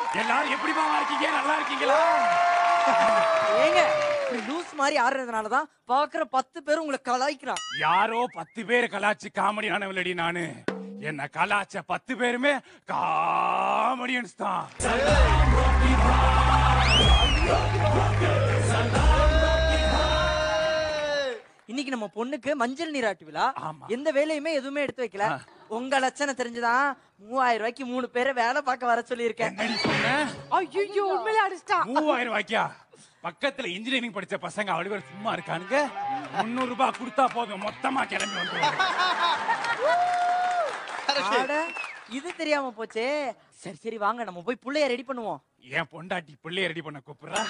எல்லாரும் எப்படிமா இருக்கீங்க நல்லா இருக்கீங்களா ஏங்க இப்படி லூஸ் மாதிரி ஆடுறதுனால தான் பாக்குற பத்து பேர் உங்களை கலாய்க்கிறான் யாரோ பத்து பேர் கலாச்சி காமெடி ஆனவளடி நானு என்ன கலாச்ச பத்து பேருமே காமெடியன்ஸ் தான் இன்னைக்கு நம்ம பொண்ணுக்கு மஞ்சள் நீராட்டு விழா ஆமா. எந்த வேலையுமே எதுவுமே எடுத்து வைக்கல உங்க லட்சணம் தெரிஞ்சுதான் மூவாயிரம் ரூபாய்க்கு மூணு பேரை வேலை பார்க்க வர சொல்லியிருக்கேன் என்னடி சொன்ன ஐயோ உண்மையில அடிச்சிட்டான் மூவாயிரம் ரூபாய்க்கா பக்கத்துல இன்ஜினியரிங் படிச்ச பசங்க அவ்வளவு பேர் சும்மா இருக்கானுங்க முன்னூறு ரூபாய் கொடுத்தா போதும் மொத்தமா கிளம்பி வந்துருவாங்க ஆட, இது தெரியாம போச்சே சரி சரி வாங்க நம்ம போய் புள்ளைய ரெடி பண்ணுவோம் என் பொண்டாட்டி பிள்ளைய ரெடி பண்ண கூப்பிடுறா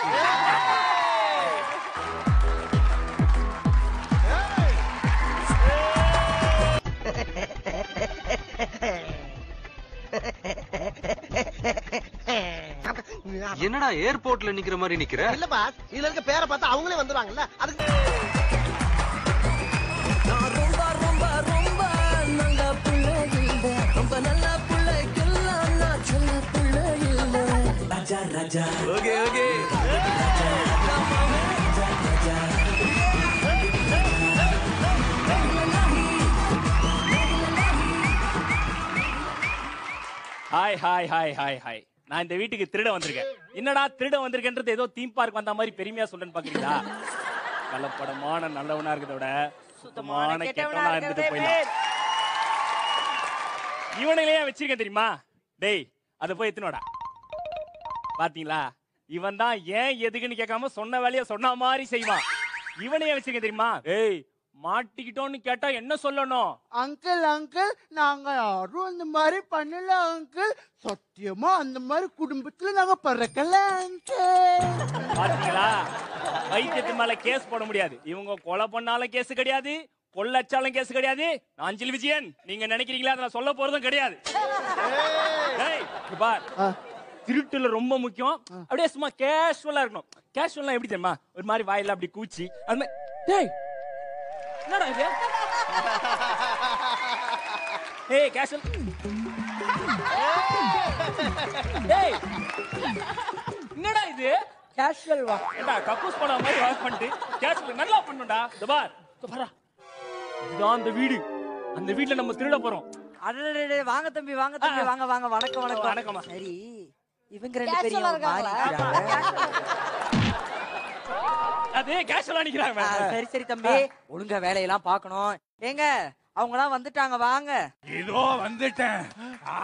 என்னடா ஏர்போர்ட்ல நிக்கிற மாதிரி நிக்கிற இல்ல பாஸ் இதுல இருக்க பேரை பார்த்தா அவங்களே வந்துருவாங்கல்ல அதுக்கு ரொம்ப ரொம்ப ரொம்ப நல்ல புள்ள இல்ல ரொம்ப நல்ல புள்ளைக்கெல்லாம் நான் சொல்ல புள்ள இல்ல Raja Raja okay okay hi hi hi hi hi நான் இந்த வீட்டுக்கு திருட வந்திருக்கேன் என்னடா திருட வந்திருக்கேன்றது ஏதோ தீம் பார்க் வந்த மாதிரி பெருமையா சொல்றேன்னு பாக்குறீங்களா கலப்படமான நல்லவனா இருக்கிறத விட சுத்தமான கெட்டவனா இருந்துட்டு போயிடலாம் இவனையிலே வச்சிருக்கேன் தெரியுமா டேய் அதை போய் எத்தனோடா பாத்தீங்களா இவன் தான் ஏன் எதுக்குன்னு கேட்காம சொன்ன வேலைய சொன்ன மாதிரி செய்வான் இவனையே வச்சிருக்கேன் தெரியுமா ஏய் மாட்டிக்கிட்டோன்னு கேட்டா என்ன சொல்லணும் அங்கிள் அங்கிள் நாங்க யாரும் அந்த மாதிரி பண்ணல அங்கிள் சத்தியமா அந்த மாதிரி குடும்பத்துல நாங்க பிறக்கல அங்கிள் பாத்தீங்களா வைத்தியத்து மேல கேஸ் போட முடியாது இவங்க கொலை பண்ணாலும் கேஸ் கிடையாது கொள்ளச்சாலும் கேஸ் கிடையாது நான் அஞ்சலி விஜயன் நீங்க நினைக்கிறீங்களா அதை நான் சொல்ல போறதும் கிடையாது டேய், இங்க பார் திருட்டுல ரொம்ப முக்கியம் அப்படியே சும்மா கேஷுவலா இருக்கணும் கேஷுவலா எப்படி தெரியுமா ஒரு மாதிரி வாயில அப்படி கூச்சி அது மாதிரி டேய் என்னடா இது ஏய் கேஷுவல் டேய் என்னடா இது கேஷுவல் வா ஏண்டா கக்கூஸ் பண்ண மாதிரி வாக் பண்ணிட்டு கேஷ் நல்லா பண்ணுடா இந்த பார் இந்த பாரா இதுதான் அந்த வீடு அந்த வீட்ல நம்ம திருட போறோம் அடடடடே, வாங்க தம்பி வாங்க தம்பி வாங்க வாங்க வணக்கம் வணக்கம் வணக்கம்மா. சரி இவங்க ரெண்டு பேரும் மாறி அது கேஷுவலா நிக்கிறாங்க சரி சரி தம்பி ஒழுங்கா வேலையெல்லாம் பார்க்கணும் ஏங்க அவங்கலாம் வந்துட்டாங்க வாங்க இதோ வந்துட்டேன் ஆ.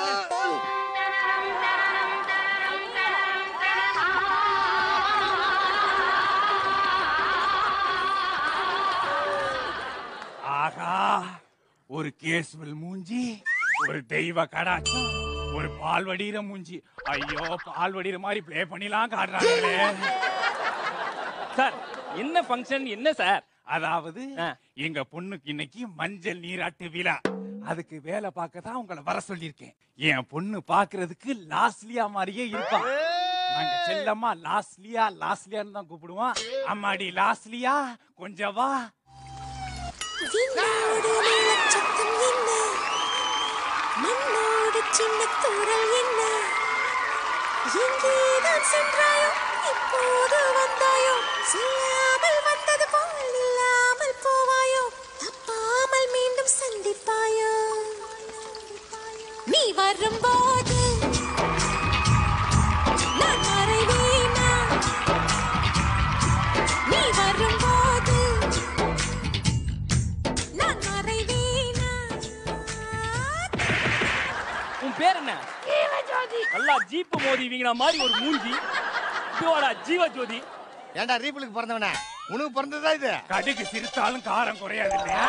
ஆகா ஒரு கேசுவல் மூஞ்சி ஒரு தெய்வ கடாட்சம் ஒரு பால் வடிகிற மூஞ்சி ஐயோ பால் வடிகிற மாதிரி ப்ளே பண்ணிலாம் காட்டுறாங்களே சார் என்ன ஃபங்க்ஷன் என்ன சார் அதாவது ஆ. எங்க பொண்ணுக்கு இன்னைக்கு மஞ்சள் நீராட்டு விழா அதுக்கு வேலை பார்க்க தான் உங்களை வர சொல்லியிருக்கேன் என் பொண்ணு பாக்குறதுக்கு லாஸ்லியா மாதிரியே இருப்பா நாங்க செல்லம்மா லாஸ்லியா லாஸ்லியான்னு தான் கூப்பிடுவோம் அம்மாடி லாஸ்லியா கொஞ்சம் வா விண்ணோடு நீலச்சத்தம் என்ன மண்ணோடு சின்ன தூரல் என்ன எங்கேதான் சென்றாயோ இப்போது வந்தாயோ சொல்லாமல் வந்தது போல் இல்லாமல் போவாயோ தப்பாமல் மீண்டும் சந்திப்பாயோ நீ வரும்போது நான் மறைவேனா நீ வரும்போது நான் மறைவேனா உன் பேர் என்ன நல்லா ஜீப்பு மோதி வீங்கின மாதிரி ஒரு மூஞ்சி இதுவாடா ஜீவ ஜோதி ஏன்டா ரீபிளுக்கு பிறந்தவன உனக்கு பிறந்ததா இது கடுகு சிரித்தாலும் காரம் குறையாது இல்லையா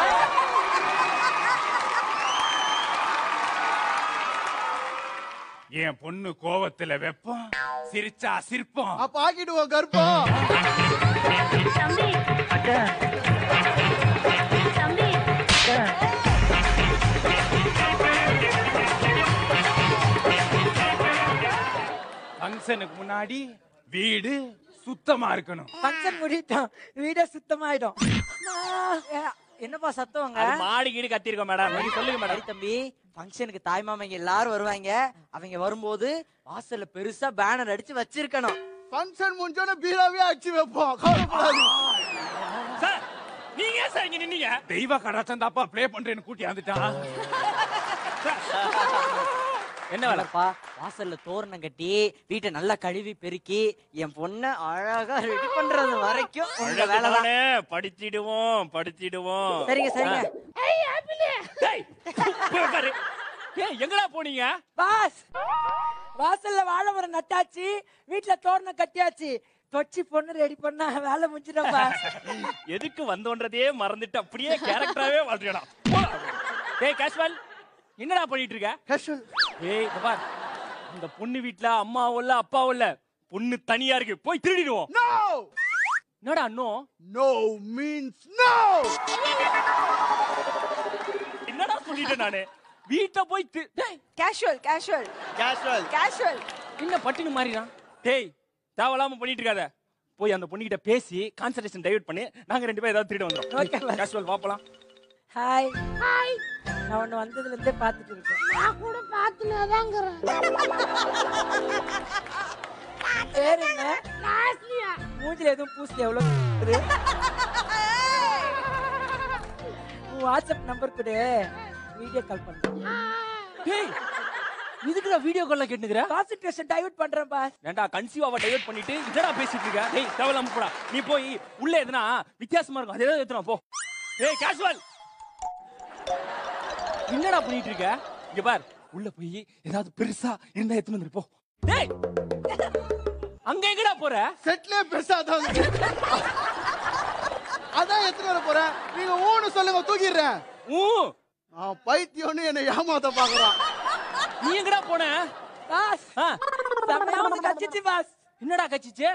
என் பொண்ணு கோவத்துல வெப்பம் சிரிச்சா சிரிப்பம் அப்ப ஆக்கிடுவோம் கர்ப்பம் ஃபங்க்ஷனுக்கு முன்னாடி வீடு சுத்தமா இருக்கணும் ஃபங்க்ஷன் முடிட்டோம் வீடே சுத்தமாயிடும் என்னப்பா சத்தவங்க அது மாடி கீடு கத்திருக்கோம் மேடம் நீங்க சொல்லுங்க சரி மேடம் தம்பி ஃபங்க்ஷனுக்கு தாய் மாமங்க எல்லாரும் வருவாங்க அவங்க வரும்போது வாசல்ல பெருசா பேனர் அடிச்சு வச்சிருக்கணும் ஃபங்க்ஷன் முடிஞ்சோட பீராவே அடிச்சு வைப்போம் கவலைப்படாது சார் நீங்க ஏன் சார் இங்க நின்னீங்க தெய்வ கடாச்சந்தாப்பா ப்ளே பண்றேன்னு கூட்டி வந்துட்டான் என்ன வேலை இல்லப்பா வாசல்ல தோரணம் கட்டி வீட்டை நல்லா கழுவி பெருக்கி என் பொண்ண அழகா ரெடி பண்றது வரைக்கும் உங்க வேலைதான் அழகுதானே, படிச்சிடுவோம் படிச்சிடுவோம் சரிங்க சரிங்க டேய், போய் உட்காரு. ஏய், எங்கடா போனீங்க பாஸ் வாசல்ல வாழை மரம் நட்டாச்சு வீட்டுல தோரணம் கட்டியாச்சு தொச்சி பொண்ணு ரெடி பண்ணா வேலை முடிஞ்சிடும் பாஸ் எதுக்கு வந்தோன்றதே மறந்துட்டு அப்படியே கேரக்டராவே வாழ்றியடா போடா. டேய் கேஷ்வல் என்னடா பண்ணிட்டு இருக்க கேஷுவல் ஏய் இங்க பார் அந்த பொண்ணு வீட்ல அம்மாவும் இல்ல அப்பாவும் இல்ல பொண்ணு தனியா இருக்கு போய் திருடிடுவோம் நோ என்னடா அண்ணன் நோ மீன்ஸ் நோ என்னடா சொல்லிட்டேன் நானு வீட்டை போய் தி- டேய் கேஷுவல் கேஷுவல் கேஷுவல் கேஷுவல் என்ன பட்டுன்னு மாறிடான் டேய் தேவையில்லாம பண்ணிட்டு இருக்காத போய் அந்த பொண்ணுகிட்ட பேசி கான்சன்ட்ரேஷன் டைவர்ட் பண்ணி நாங்க ரெண்டு பேரும் ஏதாவது திருட Okay, வந்துடும் boss. கேஷுவல் வாப்பலாம் ஹாய் ஹாய் நான் உன்னை வந்ததுல இருந்தே பார்த்துட்டு இருக்கேன் நான் கூட பார்த்துனேதாங்கிறேன் பேர் என்ன மூஞ்சில எதுவும் பூசி எவ்வளவு இருக்குது? உன் வாட்ஸ்அப் நம்பர் கொடு வீடியோ கால் பண்றேன் டேய் இதுக்குடா வீடியோ கால்ல கேட்டுக்கிற கான்சென்ட்ரேஷன் டைவர்ட் பண்றேன் பாஸ் ஏன்டா கன்சீவாவை டைவர்ட் பண்ணிட்டு இதடா பேசிட்டு இருக்க டேய் தேவையில்லாம போடா நீ போய் உள்ள எதுனா வித்தியாசமா இருக்கும் அதே ஏத்துறா போ ஏய் கேஷுவல் என்னடா பண்ணிட்டு இருக்க இங்க பார் உள்ள போய் ஏதாவது பெருசா இருந்தா எடுத்துட்டு வந்துரு போ டேய் அங்க எங்கடா போற செட்லே பெருசாதான் இருக்கு. அதான் எத்தனை வர போறேன் நீங்க ஊன்னு சொல்லுங்க தூக்கிடுறேன் ஊ நான் பைத்தியம்னு என்னை ஏமாத்த பாக்குறான் நீ எங்கடா போன பாஸ் ஆ, செம்மையா வந்து கச்சிச்சு பாஸ் என்னடா கச்சிச்சு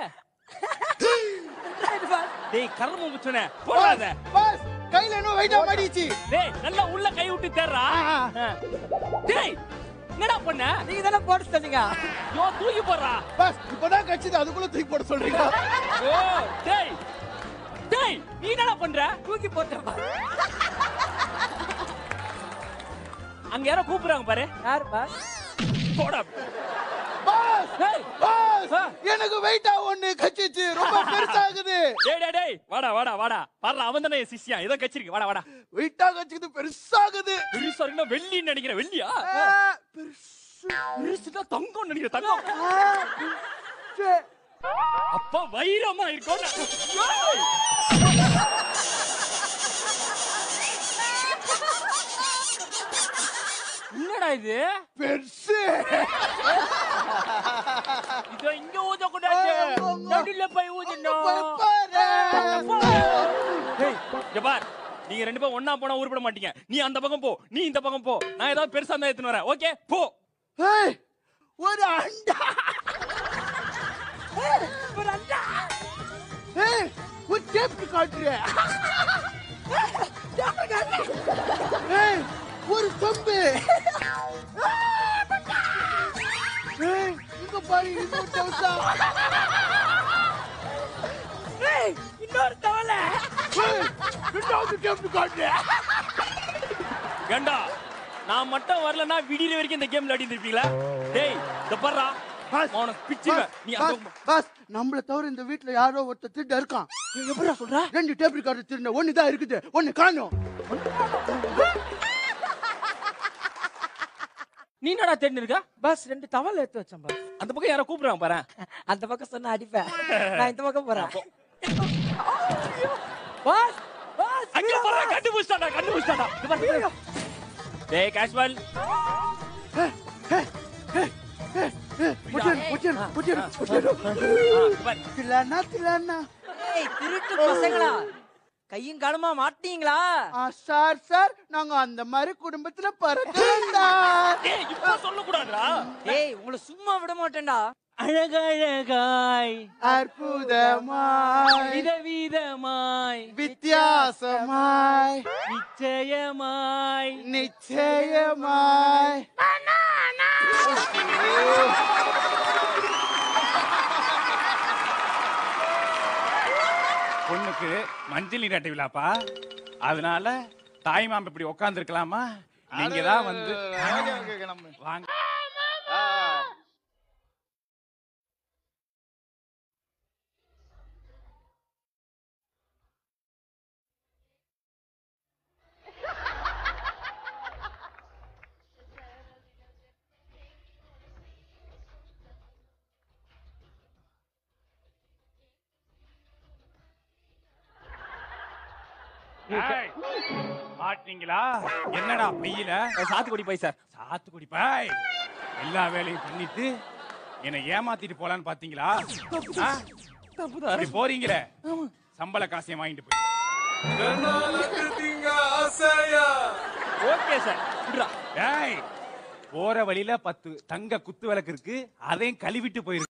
பாஸ் டேய் கர்ம முச்சனே போடாத பாஸ் கையில என்ன வெயிட்டா மாட்டிச்சு டேய் நல்லா உள்ள கை விட்டு தேர்றா ஆ. டேய் என்னடா பண்ண நீங்க தானே போட்டு சொன்னீங்க யோ தூக்கி போடுறா பாஸ் இப்பதான் கட்சிது அதுக்குள்ள தூக்கி போட சொல்றீங்க ஓ டேய் டேய் நீ என்னடா பண்ற தூக்கி போட்டேன் பாஸ் அங்க யாரோ கூப்பிடுறாங்க பாரு யார் பாஸ் போடா பாஸ் டேய் பாஸ் ஆ. எனக்கு வெயிட்டா ஒண்ணு கச்சிச்சு ரொம்ப பெருசாகுது டேய் டேய் டேய் வாடா வாடா வாடா பாரு அவன் தானே என் சிஷ்யா ஏதோ கச்சிருக்கு வாடா வாடா வெயிட்டா கச்சிக்குது பெருசாகுது பெருசா இருக்குன்னா வெள்ளின்னு நினைக்கிறேன் வெள்ளியா ஆ, பெருசு பெருசுதான் தங்கம் நினைக்கிறேன் தங்கம் ஆ, பெருசு. அப்ப வைரமா இருக்கும் என்னடா இது பெருசு இதோ இங்க ஊத கூடாது நடுல போய் ஊதணும் பாரு. டேய், இங்க பார் நீங்க ரெண்டு பேரும் ஒண்ணா போனா உருப்பட மாட்டீங்க நீ அந்த பக்கம் போ நீ இந்த பக்கம் போ நான் ஏதாவது பெருசா இருந்தா எடுத்துன்னு வரேன் ஓகே போ ஏய், ஒரு அண்டா ஏய், ஒரு அண்டா ஏய், ஒரு டேப் காட்டுற ஏய், ஒரு சொம்பு ஏய், இங்க பாரு இன்னொரு டவுசா ஏய், இன்னொரு தவளை ஏய், ரெண்டாவது டேப் காட்டுற ஏண்டா நான் மட்டும் வரலன்னா விடிய வரைக்கும் இந்த கேம் விளையாடி இருப்பீங்களா டேய் இந்த பர்றா பாஸ், அவனை பிச்சுவேன் பாஸ், நீ பாஸ், அந்த பாஸ், நம்மள தவிர இந்த வீட்ல யாரோ ஒருத்தர் திருட இருக்கான் எப்படிடா சொல்ற ரெண்டு டேப் ரெக்கார்டர் திருட ஒண்ணு தான் இருக்குது ஒண்ணு காணோம் நீ என்னடா தேடின்னு இருக்க பாஸ் ரெண்டு தவளை எடுத்து வச்சேன் பாஸ் அந்த பக்கம் யாரோ கூப்பிடுறாங்க பாரு அந்த பக்கம் சொன்னா அடிப்பேன் நான் இந்த பக்கம் போறேன் பாஸ் பாஸ் அங்க போறா கண்டுபிடிச்சாடா கண்டுபிடிச்சாடா இது பாரு, இது பாரு. டேய் கேஷ்வல் முட்டியன், முட்டியன், முட்டியன், முட்டியன். தில்லானா, தில்லானா. ஏய் திருட்டு பசங்களா கையும் காலமா மாட்டீங்களா ஆ, சார் சார் நாங்க அந்த மாதிரி குடும்பத்துல பிறக்கலடா ஏய் இப்ப சொல்ல கூடாதுடா ஏய் உங்களை சும்மா விட மாட்டேன்டா அழகழகாய் அற்புதமாய் விதவிதமாய் வித்தியாசமாய் நிச்சயமாய் நிச்சயமாய் பொண்ணுக்கு மஞ்சள் நீராட்டு விழாப்பா அதனால தாய்மாம் இப்படி உட்கார்ந்து நீங்க தான் வந்து ஓகே, ஓகே, ஓகே, நம்ம வாங்க ஏய், மாட்டீங்களா என்னடா பையில சாத்துக்குடி பை சார் சாத்துக்குடி பாய் எல்லா வேலையும் பண்ணிட்டு என்னை ஏமாத்திட்டு போலான்னு பாத்தீங்களா ஆ? இப்படி போறீங்களே சம்பள காசையும் வாங்கிட்டு போய் ஓகே சார் விட்றா டேய் போற வழியில பத்து தங்க குத்து விளக்கு இருக்கு அதையும் கழுவிட்டு போயிரு